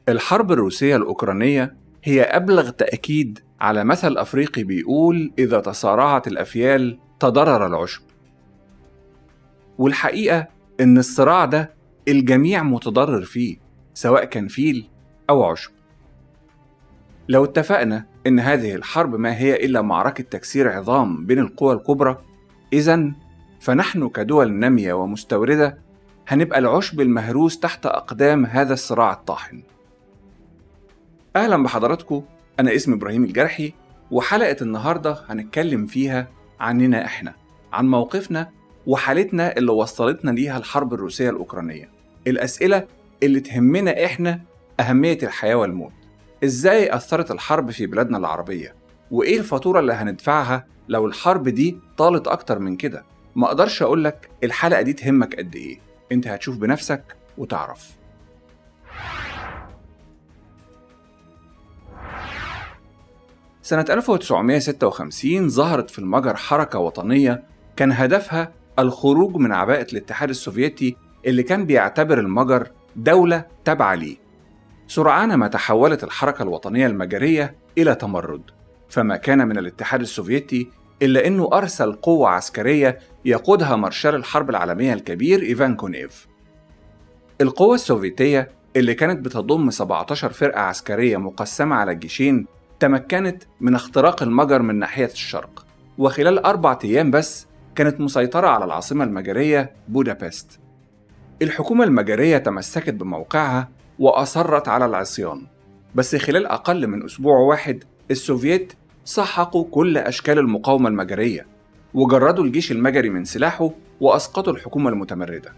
الحرب الروسية الأوكرانية هي أبلغ تأكيد على مثل أفريقي بيقول إذا تصارعت الأفيال تضرر العشب والحقيقة إن الصراع ده الجميع متضرر فيه سواء كان فيل أو عشب لو اتفقنا إن هذه الحرب ما هي إلا معركة تكسير عظام بين القوى الكبرى إذا فنحن كدول نامية ومستوردة هنبقى العشب المهروس تحت أقدام هذا الصراع الطاحن أهلا بحضراتكم أنا اسمي إبراهيم الجرحي وحلقة النهاردة هنتكلم فيها عننا إحنا عن موقفنا وحالتنا اللي وصلتنا ليها الحرب الروسية الأوكرانية الأسئلة اللي تهمنا إحنا أهمية الحياة والموت إزاي أثرت الحرب في بلادنا العربية وإيه الفاتورة اللي هندفعها لو الحرب دي طالت أكتر من كده ما أقدرش أقولك الحلقة دي تهمك قد إيه أنت هتشوف بنفسك وتعرف سنة 1956 ظهرت في المجر حركة وطنية كان هدفها الخروج من عباءة الاتحاد السوفيتي اللي كان بيعتبر المجر دولة تابعة ليه. سرعان ما تحولت الحركة الوطنية المجرية إلى تمرد، فما كان من الاتحاد السوفيتي إلا أنه أرسل قوة عسكرية يقودها مارشال الحرب العالمية الكبير إيفان كونيف. القوة السوفيتية اللي كانت بتضم 17 فرقة عسكرية مقسمة على جيشين تمكنت من اختراق المجر من ناحية الشرق وخلال أربع أيام بس كانت مسيطرة على العاصمة المجرية بودابست الحكومة المجرية تمسكت بموقعها وأصرت على العصيان بس خلال أقل من أسبوع واحد السوفييت سحقوا كل أشكال المقاومة المجرية وجردوا الجيش المجري من سلاحه وأسقطوا الحكومة المتمردة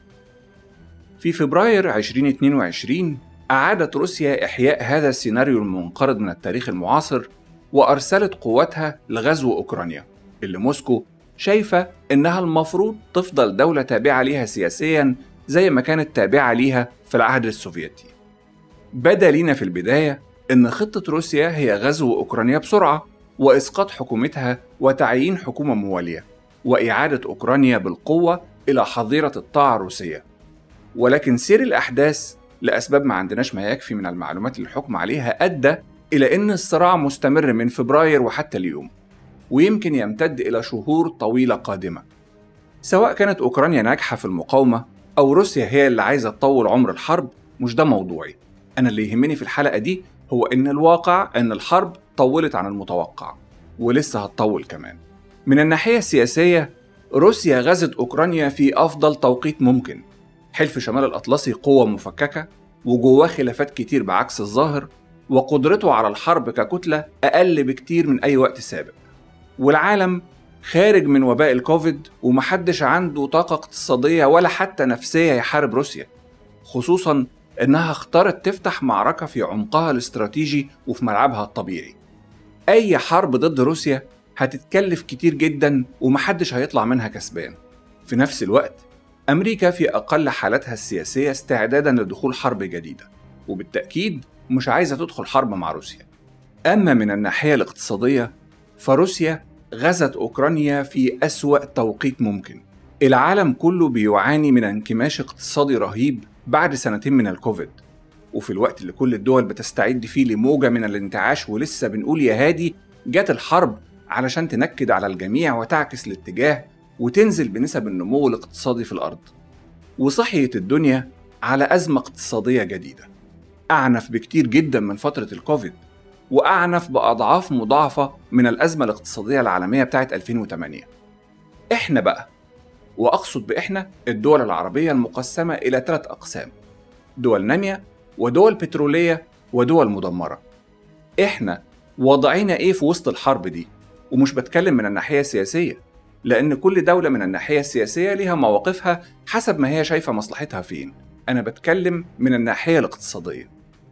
في فبراير 2022 أعادت روسيا إحياء هذا السيناريو المنقرض من التاريخ المعاصر وأرسلت قواتها لغزو أوكرانيا اللي موسكو شايفة إنها المفروض تفضل دولة تابعة ليها سياسيا زي ما كانت تابعة ليها في العهد السوفيتي بدا لينا في البداية إن خطة روسيا هي غزو أوكرانيا بسرعة وإسقاط حكومتها وتعيين حكومة موالية وإعادة أوكرانيا بالقوة إلى حظيرة الطاعة الروسية ولكن سير الأحداث لأسباب ما عندناش ما يكفي من المعلومات للحكم عليها أدى إلى أن الصراع مستمر من فبراير وحتى اليوم ويمكن يمتد إلى شهور طويلة قادمة سواء كانت أوكرانيا ناجحة في المقاومة أو روسيا هي اللي عايزة تطول عمر الحرب مش ده موضوعي أنا اللي يهمني في الحلقة دي هو إن الواقع إن الحرب طولت عن المتوقع ولسه هتطول كمان من الناحية السياسية روسيا غزت أوكرانيا في أفضل توقيت ممكن حلف شمال الأطلسي قوة مفككة وجواه خلافات كتير بعكس الظاهر وقدرته على الحرب ككتلة أقل بكتير من أي وقت سابق والعالم خارج من وباء الكوفيد ومحدش عنده طاقة اقتصادية ولا حتى نفسية يحارب روسيا خصوصا إنها اختارت تفتح معركة في عمقها الاستراتيجي وفي ملعبها الطبيعي أي حرب ضد روسيا هتتكلف كتير جدا ومحدش هيطلع منها كسبان في نفس الوقت أمريكا في أقل حالاتها السياسية استعدادا لدخول حرب جديدة وبالتأكيد مش عايزة تدخل حرب مع روسيا أما من الناحية الاقتصادية فروسيا غزت أوكرانيا في أسوأ توقيت ممكن العالم كله بيعاني من انكماش اقتصادي رهيب بعد سنتين من الكوفيد وفي الوقت اللي كل الدول بتستعد فيه لموجة من الانتعاش ولسه بنقول يا هادي جت الحرب علشان تنكد على الجميع وتعكس الاتجاه وتنزل بنسب النمو الاقتصادي في الأرض وصحيت الدنيا على أزمة اقتصادية جديدة أعنف بكتير جدا من فترة الكوفيد وأعنف بأضعاف مضاعفة من الأزمة الاقتصادية العالمية بتاعت 2008 إحنا بقى وأقصد بإحنا الدول العربية المقسمة إلى ثلاث أقسام دول نامية ودول بترولية ودول مدمرة إحنا وضعنا إيه في وسط الحرب دي ومش بتكلم من الناحية السياسية لأن كل دولة من الناحية السياسية ليها مواقفها حسب ما هي شايفة مصلحتها فين أنا بتكلم من الناحية الاقتصادية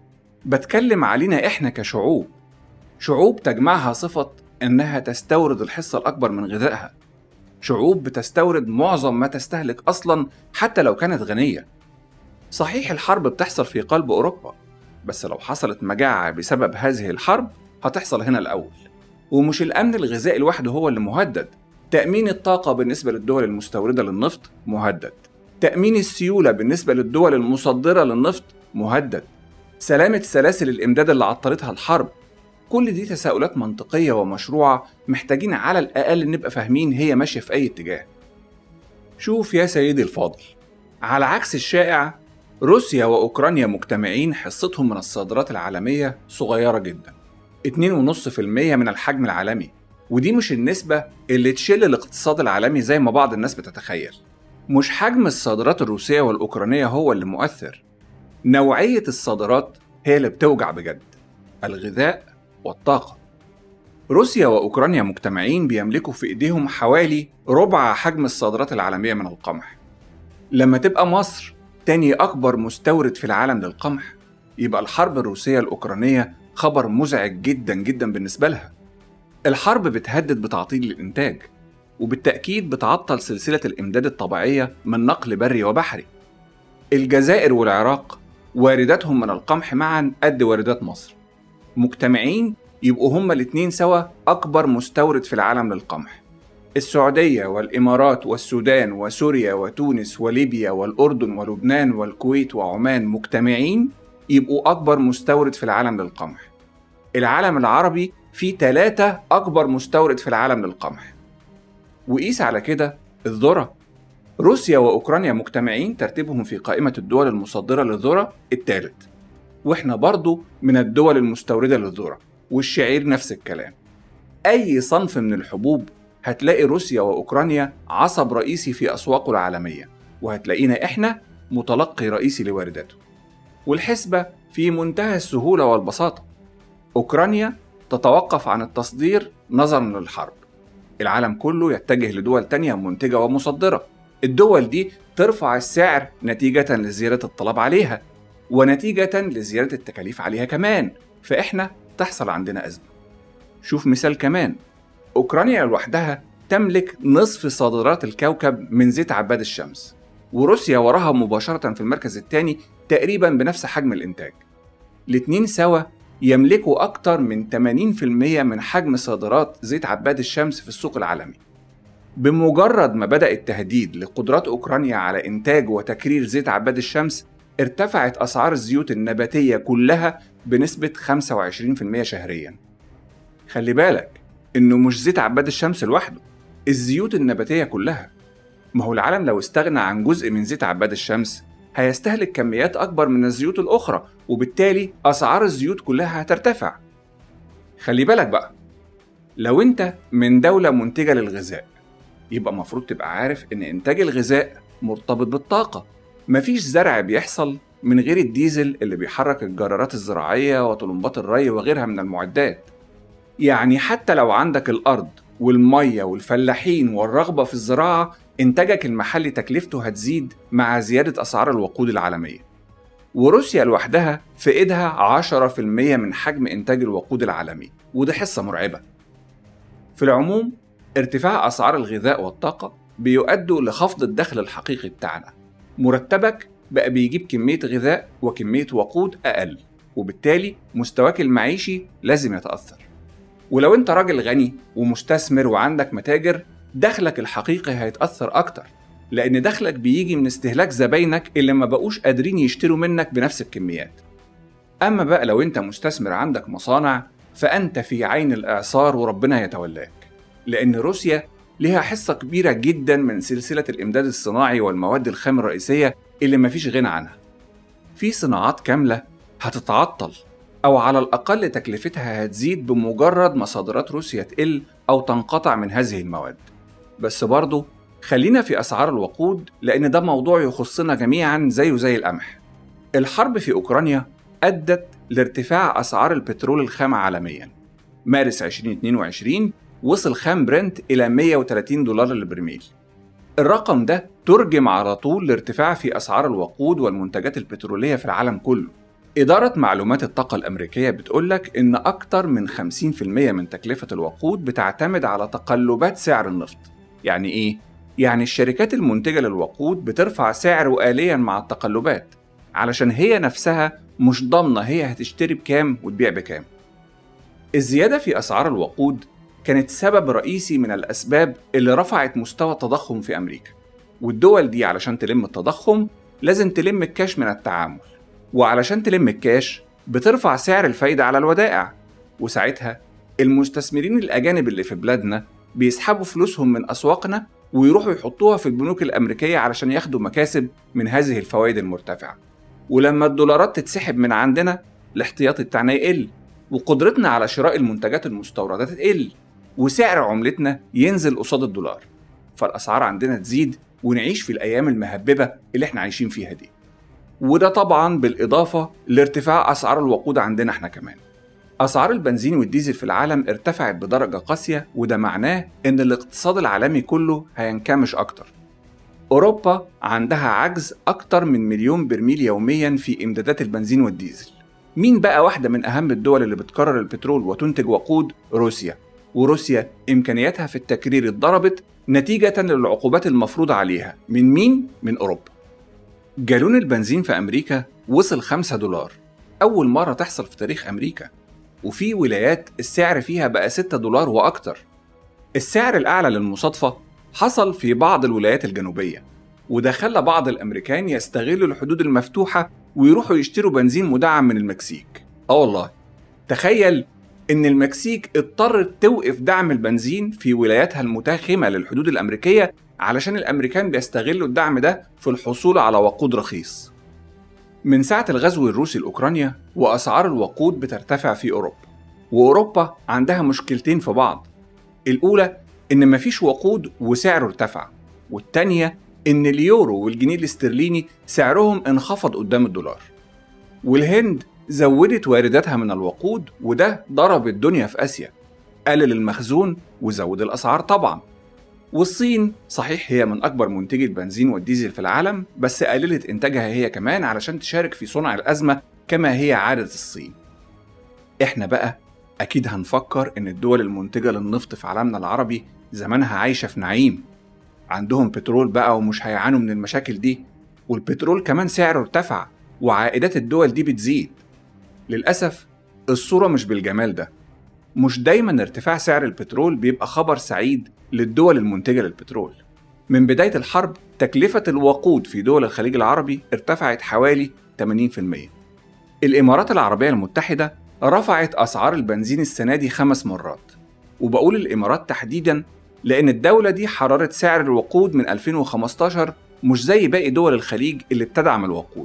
بتكلم علينا إحنا كشعوب شعوب تجمعها صفة إنها تستورد الحصة الأكبر من غذائها شعوب بتستورد معظم ما تستهلك أصلا حتى لو كانت غنية صحيح الحرب بتحصل في قلب أوروبا بس لو حصلت مجاعة بسبب هذه الحرب هتحصل هنا الأول ومش الأمن الغذائي لوحده هو اللي مهدد تأمين الطاقة بالنسبة للدول المستوردة للنفط مهدد تأمين السيولة بالنسبة للدول المصدرة للنفط مهدد سلامة سلاسل الإمداد اللي عطلتها الحرب كل دي تساؤلات منطقية ومشروعة محتاجين على الأقل نبقى فاهمين هي ماشية في أي اتجاه شوف يا سيدي الفاضل على عكس الشائع روسيا وأوكرانيا مجتمعين حصتهم من الصادرات العالمية صغيرة جدا 2.5% من الحجم العالمي ودي مش النسبة اللي تشل الاقتصاد العالمي زي ما بعض الناس بتتخيل مش حجم الصادرات الروسية والأوكرانية هو اللي مؤثر نوعية الصادرات هي اللي بتوجع بجد الغذاء والطاقة روسيا وأوكرانيا مجتمعين بيملكوا في إيديهم حوالي ربع حجم الصادرات العالمية من القمح لما تبقى مصر تاني أكبر مستورد في العالم للقمح يبقى الحرب الروسية الأوكرانية خبر مزعج جدا جدا بالنسبة لها الحرب بتهدد بتعطيل الإنتاج وبالتأكيد بتعطل سلسلة الإمداد الطبيعية من نقل بري وبحري الجزائر والعراق وارداتهم من القمح معا قد واردات مصر مجتمعين يبقوا هما الاتنين سوا أكبر مستورد في العالم للقمح السعودية والإمارات والسودان وسوريا وتونس وليبيا والأردن ولبنان والكويت وعمان مجتمعين يبقوا أكبر مستورد في العالم للقمح العالم العربي فيه ثلاثة أكبر مستورد في العالم للقمح وقيس على كده الذرة روسيا وأوكرانيا مجتمعين ترتيبهم في قائمة الدول المصدرة للذرة الثالث وإحنا برضو من الدول المستوردة للذرة والشعير نفس الكلام أي صنف من الحبوب هتلاقي روسيا وأوكرانيا عصب رئيسي في أسواقه العالمية وهتلاقينا إحنا متلقي رئيسي لوارداته والحسبة في منتهى السهولة والبساطة أوكرانيا تتوقف عن التصدير نظرا للحرب العالم كله يتجه لدول تانية منتجة ومصدرة الدول دي ترفع السعر نتيجة لزيادة الطلب عليها ونتيجة لزيادة التكاليف عليها كمان فإحنا تحصل عندنا أزمة شوف مثال كمان أوكرانيا لوحدها تملك نصف صادرات الكوكب من زيت عباد الشمس وروسيا وراها مباشرة في المركز الثاني تقريبا بنفس حجم الإنتاج الاتنين سوا يملكوا أكتر من 80% من حجم صادرات زيت عباد الشمس في السوق العالمي بمجرد ما بدأ التهديد لقدرات أوكرانيا على إنتاج وتكرير زيت عباد الشمس ارتفعت أسعار الزيوت النباتية كلها بنسبة 25% شهريا خلي بالك إنه مش زيت عباد الشمس لوحده الزيوت النباتية كلها ما هو العالم لو استغنى عن جزء من زيت عباد الشمس هيستهلك كميات أكبر من الزيوت الأخرى وبالتالي أسعار الزيوت كلها هترتفع خلي بالك بقى لو أنت من دولة منتجة للغذاء يبقى مفروض تبقى عارف إن إنتاج الغذاء مرتبط بالطاقة مفيش زرع بيحصل من غير الديزل اللي بيحرك الجرارات الزراعية وطلمبات الري وغيرها من المعدات يعني حتى لو عندك الأرض والمية والفلاحين والرغبة في الزراعة إنتاجك المحلي تكلفته هتزيد مع زيادة أسعار الوقود العالمية وروسيا لوحدها في إيدها 10% من حجم إنتاج الوقود العالمي ودي حصة مرعبة في العموم ارتفاع أسعار الغذاء والطاقة بيؤدوا لخفض الدخل الحقيقي بتاعنا مرتبك بقى بيجيب كمية غذاء وكمية وقود أقل وبالتالي مستواك المعيشي لازم يتأثر ولو انت راجل غني ومستثمر وعندك متاجر دخلك الحقيقي هيتأثر أكتر لأن دخلك بيجي من استهلاك زباينك اللي ما بقوش قادرين يشتروا منك بنفس الكميات أما بقى لو أنت مستثمر عندك مصانع فأنت في عين الإعصار وربنا يتولاك لأن روسيا ليها حصة كبيرة جدا من سلسلة الإمداد الصناعي والمواد الخام الرئيسية اللي مفيش غنى عنها في صناعات كاملة هتتعطل أو على الأقل تكلفتها هتزيد بمجرد ما صادرات روسيا تقل أو تنقطع من هذه المواد بس برضه خلينا في أسعار الوقود لأن ده موضوع يخصنا جميعا زيه زي القمح الحرب في أوكرانيا أدت لارتفاع أسعار البترول الخام عالميا مارس 2022 وصل خام برنت إلى 130 دولار للبرميل الرقم ده ترجم على طول لارتفاع في أسعار الوقود والمنتجات البترولية في العالم كله إدارة معلومات الطاقة الأمريكية بتقولك إن أكتر من 50% من تكلفة الوقود بتعتمد على تقلبات سعر النفط يعني إيه؟ يعني الشركات المنتجة للوقود بترفع سعره آليا مع التقلبات علشان هي نفسها مش ضامنة هي هتشتري بكام وتبيع بكام الزيادة في أسعار الوقود كانت سبب رئيسي من الأسباب اللي رفعت مستوى التضخم في أمريكا والدول دي علشان تلم التضخم لازم تلم الكاش من التعامل وعلشان تلم الكاش بترفع سعر الفايدة على الودائع وساعتها المستثمرين الأجانب اللي في بلادنا بيسحبوا فلوسهم من أسواقنا ويروحوا يحطوها في البنوك الأمريكية علشان ياخدوا مكاسب من هذه الفوائد المرتفعة ولما الدولارات تتسحب من عندنا الاحتياطي بتاعنا يقل وقدرتنا على شراء المنتجات المستوردة تقل وسعر عملتنا ينزل قصاد الدولار فالأسعار عندنا تزيد ونعيش في الأيام المهببة اللي احنا عايشين فيها دي وده طبعا بالإضافة لارتفاع أسعار الوقود عندنا احنا كمان أسعار البنزين والديزل في العالم ارتفعت بدرجة قاسية وده معناه إن الاقتصاد العالمي كله هينكمش أكتر أوروبا عندها عجز أكتر من مليون برميل يوميا في إمدادات البنزين والديزل مين بقى واحدة من أهم الدول اللي بتكرر البترول وتنتج وقود؟ روسيا وروسيا إمكانياتها في التكرير اتضربت نتيجة للعقوبات المفروضة عليها من مين؟ من أوروبا جالون البنزين في أمريكا وصل 5 دولار أول مرة تحصل في تاريخ أمريكا وفي ولايات السعر فيها بقى 6 دولار وأكتر السعر الأعلى للمصادفة حصل في بعض الولايات الجنوبية وده خلى بعض الأمريكان يستغلوا الحدود المفتوحة ويروحوا يشتروا بنزين مدعم من المكسيك اه والله تخيل إن المكسيك اضطرت توقف دعم البنزين في ولاياتها المتاخمة للحدود الأمريكية علشان الأمريكان بيستغلوا الدعم ده في الحصول على وقود رخيص من ساعة الغزو الروسي لأوكرانيا وأسعار الوقود بترتفع في أوروبا وأوروبا عندها مشكلتين في بعض الأولى إن مفيش وقود وسعره ارتفع والتانية إن اليورو والجنيه الاسترليني سعرهم انخفض قدام الدولار والهند زودت وارداتها من الوقود وده ضرب الدنيا في آسيا قلل المخزون وزود الأسعار طبعا والصين صحيح هي من أكبر منتجي البنزين والديزل في العالم بس قللت إنتاجها هي كمان علشان تشارك في صنع الأزمة كما هي عادة الصين إحنا بقى أكيد هنفكر إن الدول المنتجة للنفط في عالمنا العربي زمانها عايشة في نعيم عندهم بترول بقى ومش هيعانوا من المشاكل دي والبترول كمان سعره ارتفع وعائدات الدول دي بتزيد للأسف الصورة مش بالجمال ده مش دايما ارتفاع سعر البترول بيبقى خبر سعيد للدول المنتجة للبترول من بداية الحرب تكلفة الوقود في دول الخليج العربي ارتفعت حوالي 80% الإمارات العربية المتحدة رفعت أسعار البنزين السنة دي خمس مرات وبقول الإمارات تحديدا لأن الدولة دي حررت سعر الوقود من 2015 مش زي باقي دول الخليج اللي بتدعم الوقود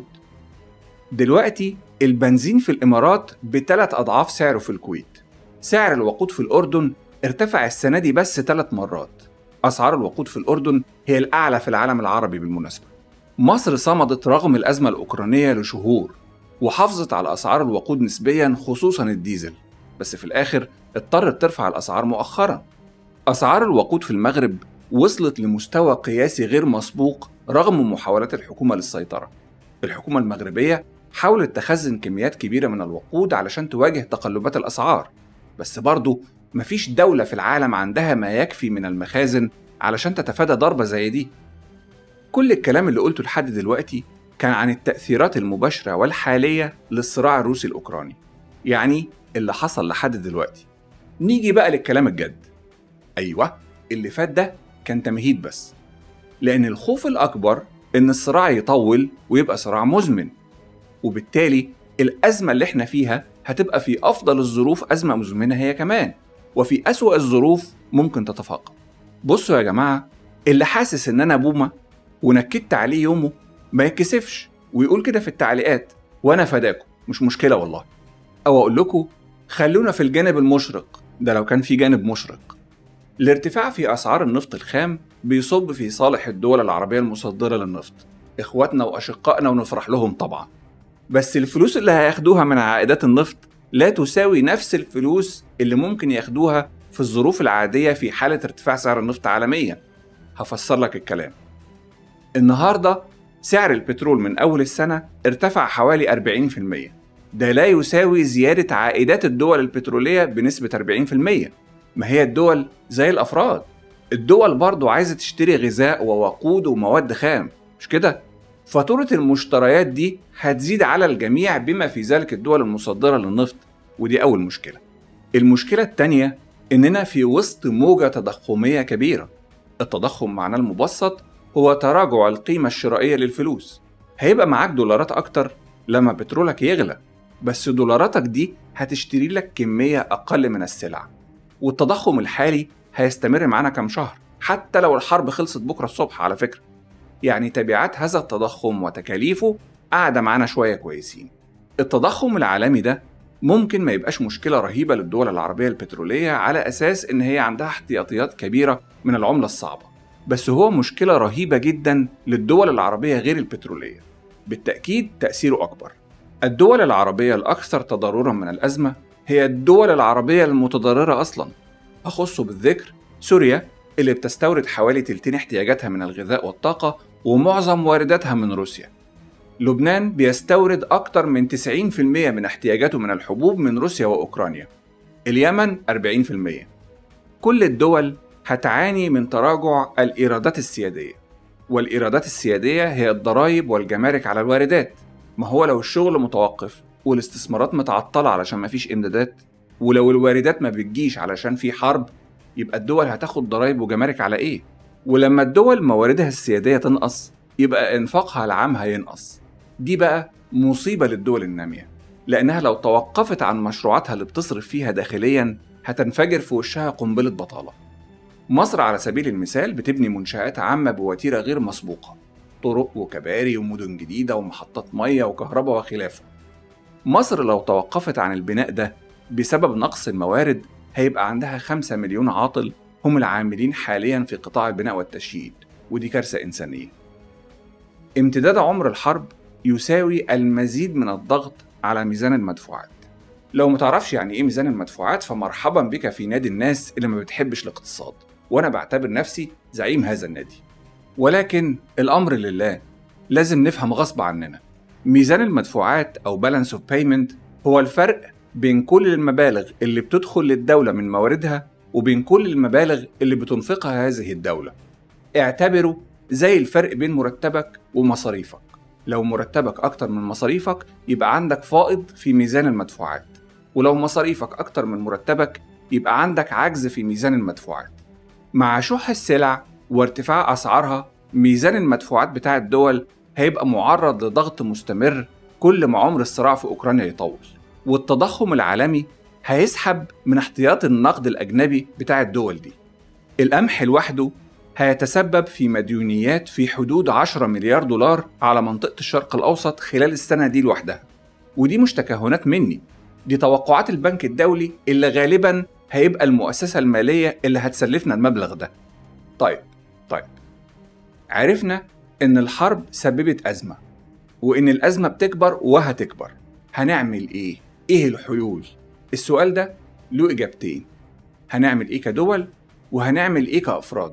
دلوقتي البنزين في الإمارات بثلاث أضعاف سعره في الكويت سعر الوقود في الأردن ارتفع السنة دي بس ثلاث مرات أسعار الوقود في الأردن هي الأعلى في العالم العربي بالمناسبة مصر صمدت رغم الأزمة الأوكرانية لشهور وحافظت على أسعار الوقود نسبيا خصوصا الديزل بس في الآخر اضطرت ترفع الأسعار مؤخرا أسعار الوقود في المغرب وصلت لمستوى قياسي غير مسبوق رغم محاولات الحكومة للسيطرة الحكومة المغربية حاولت تخزن كميات كبيرة من الوقود علشان تواجه تقلبات الأسعار بس برضه مفيش دولة في العالم عندها ما يكفي من المخازن علشان تتفادى ضربة زي دي كل الكلام اللي قلته لحد دلوقتي كان عن التأثيرات المباشرة والحالية للصراع الروسي الأوكراني يعني اللي حصل لحد دلوقتي نيجي بقى للكلام الجد أيوة اللي فات ده كان تمهيد بس لأن الخوف الأكبر إن الصراع يطول ويبقى صراع مزمن وبالتالي الأزمة اللي احنا فيها هتبقى في أفضل الظروف أزمة مزمنة هي كمان وفي أسوأ الظروف ممكن تتفاقم بصوا يا جماعة اللي حاسس إن أنا بومة ونكدت عليه يومه ما يتكسفش ويقول كده في التعليقات وأنا فداكم مش مشكلة والله أو أقول لكم خلونا في الجانب المشرق ده لو كان في جانب مشرق الارتفاع في أسعار النفط الخام بيصب في صالح الدول العربية المصدرة للنفط إخواتنا وأشقائنا ونفرح لهم طبعا بس الفلوس اللي هياخدوها من عائدات النفط لا تساوي نفس الفلوس اللي ممكن ياخدوها في الظروف العادية في حالة ارتفاع سعر النفط عالميا هفسر لك الكلام النهاردة سعر البترول من أول السنة ارتفع حوالي 40% ده لا يساوي زيادة عائدات الدول البترولية بنسبة 40% ما هي الدول زي الأفراد الدول برضو عايزة تشتري غذاء ووقود ومواد خام مش كده؟ فاتورة المشتريات دي هتزيد على الجميع بما في ذلك الدول المصدرة للنفط ودي أول مشكلة المشكلة التانية إننا في وسط موجة تضخمية كبيرة التضخم معناه المبسط هو تراجع القيمة الشرائية للفلوس هيبقى معاك دولارات أكتر لما بترولك يغلى بس دولاراتك دي هتشتري لك كمية أقل من السلع والتضخم الحالي هيستمر معانا كام شهر حتى لو الحرب خلصت بكرة الصبح على فكرة يعني تبعات هذا التضخم وتكاليفه قاعدة معانا شوية كويسين التضخم العالمي ده ممكن ما يبقاش مشكلة رهيبة للدول العربية البترولية على أساس إن هي عندها احتياطيات كبيرة من العملة الصعبة بس هو مشكلة رهيبة جدا للدول العربية غير البترولية بالتأكيد تأثيره أكبر الدول العربية الأكثر تضررا من الأزمة هي الدول العربية المتضررة أصلا أخص بالذكر سوريا اللي بتستورد حوالي تلتين احتياجاتها من الغذاء والطاقة ومعظم وارداتها من روسيا لبنان بيستورد أكتر من 90% من احتياجاته من الحبوب من روسيا وأوكرانيا اليمن 40% كل الدول هتعاني من تراجع الإيرادات السيادية والإيرادات السيادية هي الضرائب والجمارك على الواردات ما هو لو الشغل متوقف والاستثمارات متعطلة علشان مفيش إمدادات ولو الواردات ما بتجيش علشان في حرب يبقى الدول هتاخد ضرائب وجمارك على إيه؟ ولما الدول مواردها السيادية تنقص يبقى إنفاقها العام هينقص دي بقى مصيبة للدول النامية لأنها لو توقفت عن مشروعاتها اللي بتصرف فيها داخليا هتنفجر في وشها قنبلة بطالة مصر على سبيل المثال بتبني منشآت عامة بوتيرة غير مسبوقة طرق وكباري ومدن جديدة ومحطات مية وكهرباء وخلافه مصر لو توقفت عن البناء ده بسبب نقص الموارد هيبقى عندها خمسة مليون عاطل هم العاملين حاليا في قطاع البناء والتشييد ودي كارثة إنسانية امتداد عمر الحرب يساوي المزيد من الضغط على ميزان المدفوعات لو متعرفش يعني ايه ميزان المدفوعات فمرحبا بك في نادي الناس اللي ما بتحبش الاقتصاد وانا بعتبر نفسي زعيم هذا النادي ولكن الامر لله لازم نفهم غصب عننا ميزان المدفوعات او بالانس اوف بيمنت هو الفرق بين كل المبالغ اللي بتدخل للدولة من مواردها وبين كل المبالغ اللي بتنفقها هذه الدولة اعتبره زي الفرق بين مرتبك ومصاريفك لو مرتبك أكتر من مصاريفك يبقى عندك فائض في ميزان المدفوعات ولو مصاريفك أكتر من مرتبك يبقى عندك عجز في ميزان المدفوعات مع شح السلع وارتفاع أسعارها ميزان المدفوعات بتاع الدول هيبقى معرض لضغط مستمر كل ما عمر الصراع في أوكرانيا يطول والتضخم العالمي هيسحب من احتياط النقد الأجنبي بتاع الدول دي القمح لوحده هيتسبب في مديونيات في حدود 10 مليار دولار على منطقة الشرق الأوسط خلال السنة دي لوحدها ودي مش تكهنات مني دي توقعات البنك الدولي اللي غالبا هيبقى المؤسسة المالية اللي هتسلفنا المبلغ ده طيب طيب عرفنا إن الحرب سببت أزمة وإن الأزمة بتكبر وهتكبر هنعمل إيه؟ إيه الحلول؟ السؤال ده له إجابتين هنعمل إيه كدول وهنعمل إيه كأفراد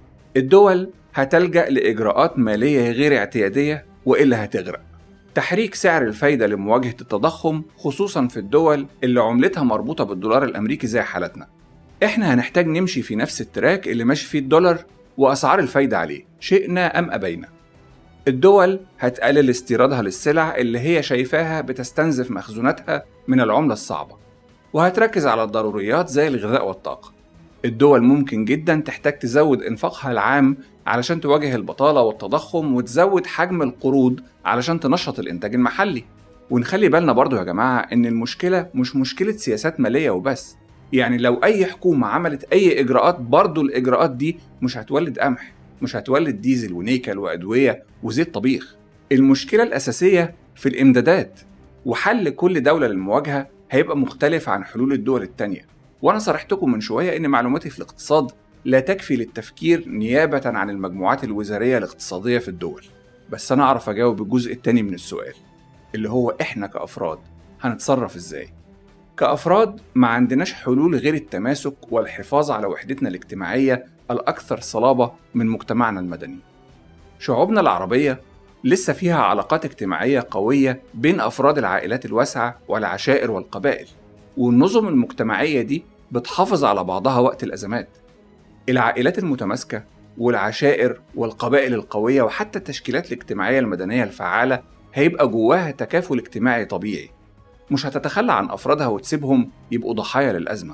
الدول هتلجأ لإجراءات مالية غير اعتيادية وإلا هتغرق تحريك سعر الفايدة لمواجهة التضخم خصوصا في الدول اللي عملتها مربوطة بالدولار الأمريكي زي حالتنا إحنا هنحتاج نمشي في نفس التراك اللي ماشي فيه الدولار وأسعار الفايدة عليه شئنا أم أبينا الدول هتقلل استيرادها للسلع اللي هي شايفاها بتستنزف مخزوناتها من العملة الصعبة وهتركز على الضروريات زي الغذاء والطاقة الدول ممكن جدا تحتاج تزود انفاقها العام علشان تواجه البطالة والتضخم وتزود حجم القروض علشان تنشط الإنتاج المحلي ونخلي بالنا برضو يا جماعة إن المشكلة مش مشكلة سياسات مالية وبس يعني لو أي حكومة عملت أي إجراءات برضو الإجراءات دي مش هتولد قمح مش هتولد ديزل ونيكل وأدوية وزيت طبيخ المشكلة الأساسية في الإمدادات وحل كل دولة للمواجهة هيبقى مختلف عن حلول الدول التانية وأنا صرحتكم من شوية إن معلوماتي في الاقتصاد لا تكفي للتفكير نيابة عن المجموعات الوزارية الاقتصادية في الدول بس أنا أعرف أجاوب الجزء التاني من السؤال اللي هو إحنا كأفراد هنتصرف إزاي؟ كأفراد ما عندناش حلول غير التماسك والحفاظ على وحدتنا الاجتماعية الأكثر صلابة من مجتمعنا المدني شعوبنا العربية لسه فيها علاقات اجتماعية قوية بين أفراد العائلات الواسعة والعشائر والقبائل والنظم المجتمعية دي بتحافظ على بعضها وقت الأزمات العائلات المتماسكة والعشائر والقبائل القوية وحتى التشكيلات الاجتماعية المدنية الفعالة هيبقى جواها تكافل اجتماعي طبيعي مش هتتخلى عن أفرادها وتسيبهم يبقوا ضحايا للأزمة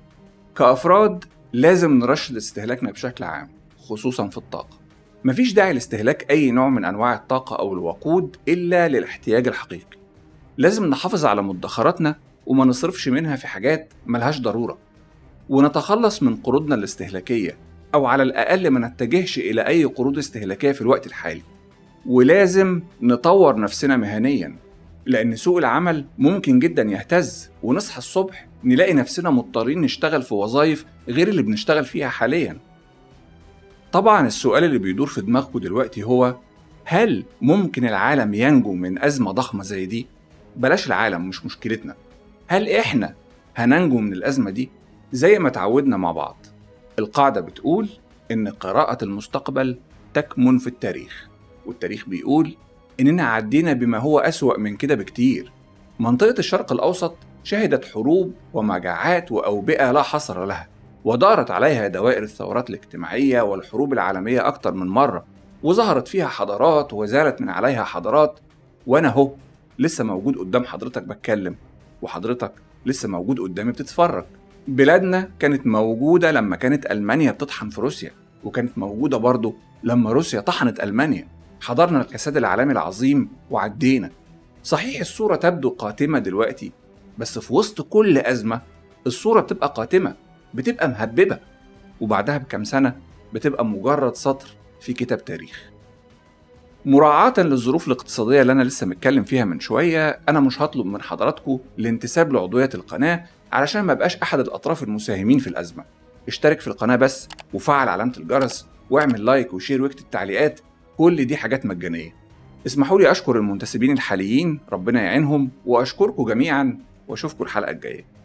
كأفراد لازم نرشد استهلاكنا بشكل عام خصوصا في الطاقة مفيش داعي لاستهلاك أي نوع من أنواع الطاقة أو الوقود إلا للاحتياج الحقيقي لازم نحافظ على مدخراتنا وما نصرفش منها في حاجات ملهاش ضرورة ونتخلص من قروضنا الاستهلاكية أو على الأقل ما نتجهش إلى أي قروض استهلاكية في الوقت الحالي ولازم نطور نفسنا مهنيا لأن سوق العمل ممكن جدا يهتز ونصحى الصبح نلاقي نفسنا مضطرين نشتغل في وظائف غير اللي بنشتغل فيها حاليا طبعا السؤال اللي بيدور في دماغكم دلوقتي هو هل ممكن العالم ينجو من أزمة ضخمة زي دي؟ بلاش العالم مش مشكلتنا هل إحنا هننجو من الأزمة دي؟ زي ما تعودنا مع بعض القاعدة بتقول إن قراءة المستقبل تكمن في التاريخ والتاريخ بيقول إننا عدينا بما هو أسوأ من كده بكتير منطقة الشرق الأوسط شهدت حروب ومجاعات وأوبئة لا حصر لها ودارت عليها دوائر الثورات الاجتماعية والحروب العالمية أكتر من مرة وظهرت فيها حضارات وزالت من عليها حضارات وأنا هو لسه موجود قدام حضرتك بتكلم وحضرتك لسه موجود قدامي بتتفرج بلادنا كانت موجودة لما كانت ألمانيا بتطحن في روسيا وكانت موجودة برضه لما روسيا طحنت ألمانيا حضرنا الكساد العالمي العظيم وعدينا صحيح الصورة تبدو قاتمة دلوقتي بس في وسط كل أزمة الصورة بتبقى قاتمة بتبقى مهببة وبعدها بكام سنة بتبقى مجرد سطر في كتاب تاريخ مراعاة للظروف الاقتصادية اللي أنا لسه متكلم فيها من شوية أنا مش هطلب من حضراتكم الانتساب لعضوية القناة علشان ما بقاش أحد الأطراف المساهمين في الأزمة اشترك في القناة بس وفعل علامة الجرس واعمل لايك وشير واكتب تعليقات كل دي حاجات مجانية اسمحوا لي أشكر المنتسبين الحاليين ربنا يعينهم وأشكركم جميعا وأشوفكم الحلقة الجاية